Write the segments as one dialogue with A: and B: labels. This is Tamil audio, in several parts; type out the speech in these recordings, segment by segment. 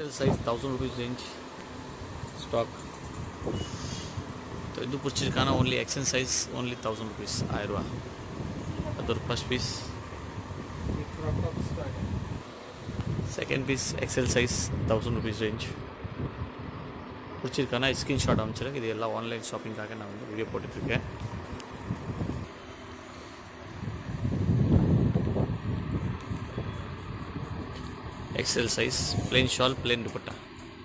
A: size thousand rupees range stock இது பிடிச்சிருக்கான only XL size only thousand rupees ஆயிரரூவா அது ஒரு first piece second piece XL size thousand rupees range பிடிச்சிருக்கானா ஸ்க்ரீன்ஷாட் அமைச்சிருங்க இது எல்லாம் ஆன்லைன் ஷாப்பிங்காக நான் வந்து வீடியோ போட்டுட்ருக்கேன் XL size plain shawl plain dupatta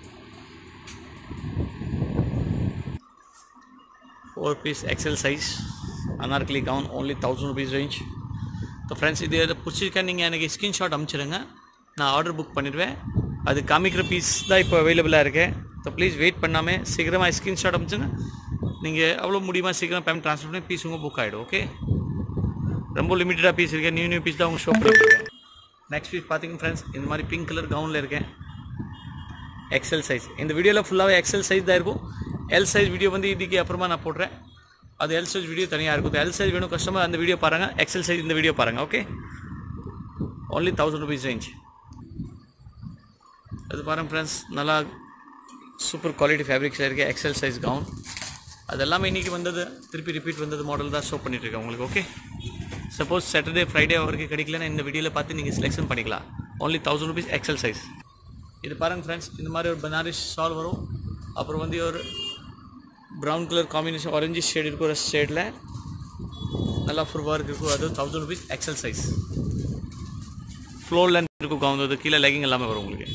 A: four piece XL size Anarkali gown only thousand rupees range so friends இது எதை பிடிச்சிருக்கா நீங்கள் எனக்கு ஸ்க்ரீன்ஷாட் அனுப்பிச்சிடுங்க நான் ஆர்டர் புக் பண்ணிடுவேன் அது காமிக்கிற பீஸ் தான் இப்போ அவைலபிளாக இருக்கேன் ஸோ ப்ளீஸ் வெயிட் பண்ணாமல் சீக்கிரமாக ஸ்க்ரீன்ஷாட் அனுப்பிச்சுங்க நீங்கள் எவ்வளோ முடியுமா சீக்கிரம் பேமெண்ட் ட்ரான்ஸ்ஃபர் பண்ணி பீஸ் உங்கள் புக் ஆகிடும் ஓகே ரொம்ப லிமிட்டடாக பீஸ் இருக்கேன் நியூ நியூ பீஸ் தான் உங்கள் ஷோ பண்ணிருக்கேன் நெக்ஸ்ட் பீஸ் பார்த்தீங்கன்னா ஃப்ரெண்ட்ஸ் இந்த மாதிரி பிங்க் கலர் கவுனில் இருக்கேன் எக்ஸல் சைஸ் இந்த வீடியோவில் ஃபுல்லாகவே எக்ஸல் சைஸ் தான் இருக்கும் எல் சைஸ் வீடியோ வந்து இதுக்கு அப்புறமா நான் போடுறேன் அது எல் சைஸ் வீடியோ தனியாக இருக்கும் எல் சைஸ் வேணும் கஸ்டமர் அந்த வீடியோ பாருங்கள் எக்ஸல் சைஸ் இந்த வீடியோ பாருங்கள் okay only thousand rupees range அது பாருங்கள் ஃப்ரெண்ட்ஸ் நல்லா சூப்பர் குவாலிட்டி ஃபேப்ரிக்ஸில் இருக்க எக்ஸல் சைஸ் கவுன் அது எல்லாமே இன்றைக்கி வந்தது திருப்பி ரிப்பீட் வந்தது மாடல் தான் ஷோ பண்ணிட்டுருக்கேன் உங்களுக்கு ஓகே சப்போஸ் சாட்டர்டே ஃப்ரைடே வரைக்கும் கிடைக்கலன்னா இந்த வீடியோவில் பார்த்து நீங்கள் செலெக்ஷன் பண்ணிக்கலாம் only thousand rupees XL size இது பாருங்கள் ஃப்ரெண்ட்ஸ் இந்த மாதிரி ஒரு பனாரஸ் ஷால் வரும் அப்புறம் வந்து ஒரு brown colour combination orange shade இருக்கும் ஒரு ஷேடில் நல்லா ஃபுல் ஒர்க் இருக்கும் அது thousand rupees XL size floor length இருக்கும் கவுன் அது கீழே லெகிங் எல்லாமே வரும் உங்களுக்கு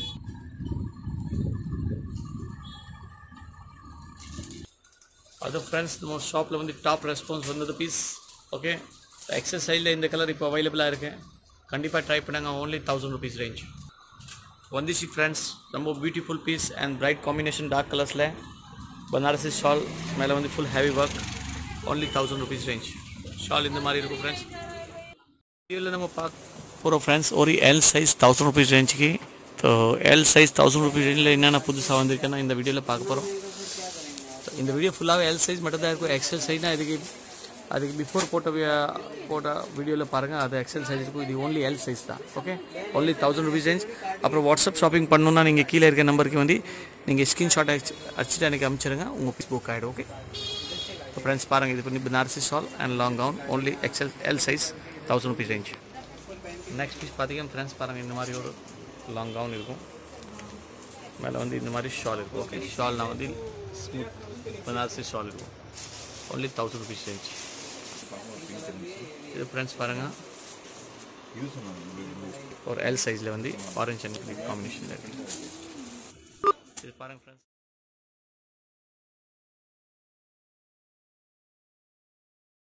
A: அது ஃப்ரெண்ட்ஸ் நம்ம ஷாப்பில் வந்து டாப் ரெஸ்பான்ஸ் வந்தது பீஸ் ஓகே எக்ஸல் சைடில் இந்த கலர் இப்போ அவைலபிளாக இருக்கு கண்டிப்பாக ட்ரை பண்ணுங்க ஓன்லி தௌசண்ட் ருபீஸ் ரேஞ்ச் வந்துச்சு ஃப்ரெண்ட்ஸ் ரொம்ப beautiful piece and bright combination dark கலர்ஸில் பனாரசி ஷால் மேலே வந்து full heavy work only thousand rupees range shawl இந்த மாதிரி இருக்கும் ஃப்ரெண்ட்ஸ் வீடியோவில் நம்ம பார்க்க போகிறோம் ஃப்ரெண்ட்ஸ் ஒரு எல் சைஸ் தௌசண்ட் ருபீஸ் ரேஞ்சுக்கு so L size thousand rupees ரேஞ்சில் என்னென்ன புதுசாக வந்திருக்குன்னா இந்த வீடியோவில் பார்க்க போகிறோம் இந்த வீடியோ ஃபுல்லாகவே எல் சைஸ் மட்டும் தான் இருக்கும் எக்ஸல் சைஸ்னா இதுக்கு அதுக்கு பிஃபோர் போட்ட வி- போட்ட வீடியோவில் பாருங்கள் அது எக்ஸல் சைஸ் இருக்கும் இது ஓன்லி எல் சைஸ் தான் okay only thousand rupees range அப்புறம் வாட்ஸ்அப் ஷாப்பிங் பண்ணணுன்னா நீங்கள் கீழே இருக்க நம்பருக்கு வந்து நீங்கள் ஸ்க்ரீன்ஷாட் அடிச்சு அடிச்சுட்டு எனக்கு அனுப்பிச்சிடுங்க உங்கள் பீஸ் புக் ஆகிடும் ஓகே ஸோ ஃப்ரெண்ட்ஸ் பாருங்கள் இது பண்ணி Banarasi shawl and long gown only XL L size thousand rupees range next piece பார்த்தீங்கன்னா ஃப்ரெண்ட்ஸ் பாருங்கள் இந்த மாதிரி ஒரு லாங் கவுன் இருக்கும் மேலே வந்து இந்த மாதிரி ஷால் இருக்கும் ஓகே ஷால்னா வந்து ஸ்மூத் பனாரசி ஷால் இருக்கும் ஒன்லி தௌசண்ட் ருபீஸ் ரேஞ்ச் இது ஃப்ரெண்ட்ஸ் பாருங்கள் ஒரு எல் சைஸில் வந்து ஆரஞ்ச் அண்ட் காம்பினேஷனில் இருக்கு இது பாருங்கள் ஃப்ரெண்ட்ஸ்